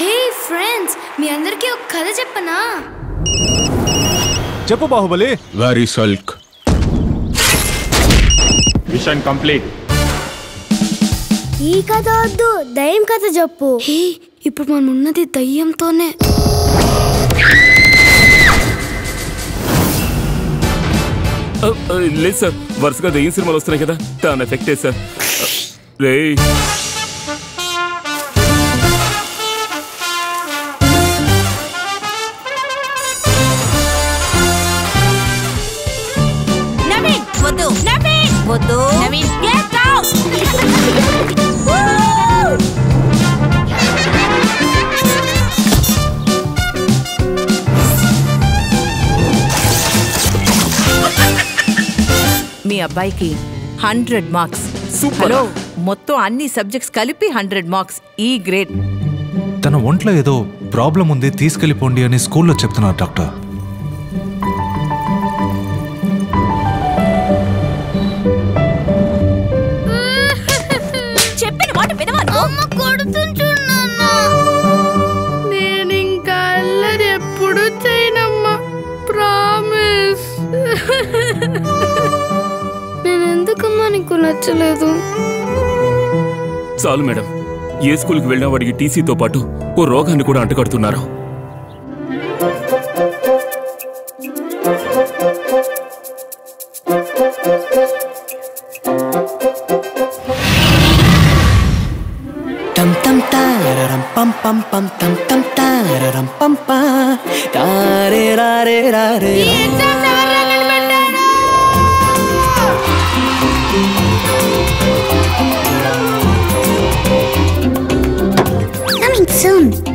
హే friends మీ అందరికీ ఒక కథ చెప్పనా చెప్పు బాహుబలి వెరీ సల్క్ మిషన్ కంప్లీట్ ఈ కథ వద్దు దయ్యం కథ చెప్పు హే ఇప్పుడు మనం ఉన్నది దయ్యంతోనే లేదు సార్ వరుసగా దెయ్యం సినిమాలు వస్తున్నాయి కదా దాని ఎఫెక్టే సార్ రే నవీన్ వద్దు నవీన్ వద్దు నవీన్ గెట్ అవుట్ మీ అబ్బాయికి హండ్రెడ్ మార్క్స్ సూపర్ హలో మొత్తం అన్ని సబ్జెక్ట్స్ కలిపి హండ్రెడ్ మార్క్స్ ఈ గ్రేడ్ తన ఒంట్లో ఏదో ప్రాబ్లం ఉంది తీసుకెళ్ళిపోండి అని స్కూల్లో చెప్తున్నారు డాక్టర్ చెప్పిన మాట వినవా అమ్మ కొడుతుంది నేను ఇంకా అల్లరి ఎప్పుడు చేయనమ్మా ప్రామిస్ నేను ఎందుకమ్మా నీకు నచ్చలేదు చాలు మేడం ఏ స్కూల్కి వెళ్ళినా వాడికి టీసీతో పాటు ఓ రోగాన్ని కూడా అంటగడుతున్నారు Tam tam tararam pam pam pam tam tam tararam pam pam tare rare rare Coming soon.